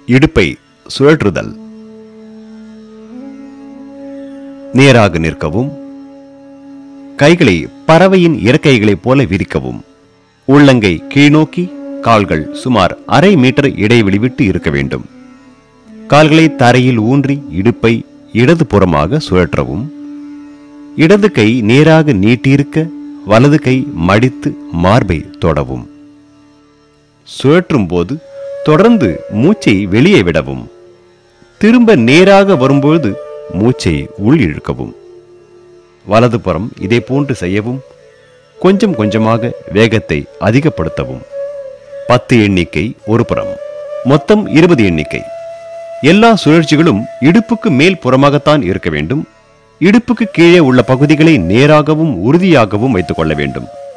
இடுப்பை சுழற்றுதல் நேராக நிற்கவும் கைகளை பறவையின் இறக்கைகளைப் போல விரிக்கவும் உள்ளங்கை கீழ்நோக்கி கால்கள் சுமார் அரை மீட்டர் இடைவெளி விட்டு இருக்க வேண்டும் கால்களை தரையில் ஊன்றி இடுப்பை இடது புறமாக சுழற்றவும் இடது கை நேராக நீட்டியிருக்க வலது கை மடித்து மார்பை தொடவும் சுழற்றும் போது தொடர்ந்து மூச்சை வெளியே விடவும் திரும்ப நேராக வரும்பொழுது மூச்சை உள் இழுக்கவும் வலது புறம் இதே போன்று செய்யவும் கொஞ்சம் கொஞ்சமாக வேகத்தை அதிகப்படுத்தவும் பத்து எண்ணிக்கை ஒரு புறம் மொத்தம் இருபது எண்ணிக்கை எல்லா சுழற்சிகளும் இடுப்புக்கு மேல் புறமாகத்தான் இருக்க வேண்டும் இடுப்புக்கு கீழே உள்ள பகுதிகளை நேராகவும் உறுதியாகவும் வைத்துக் கொள்ள வேண்டும்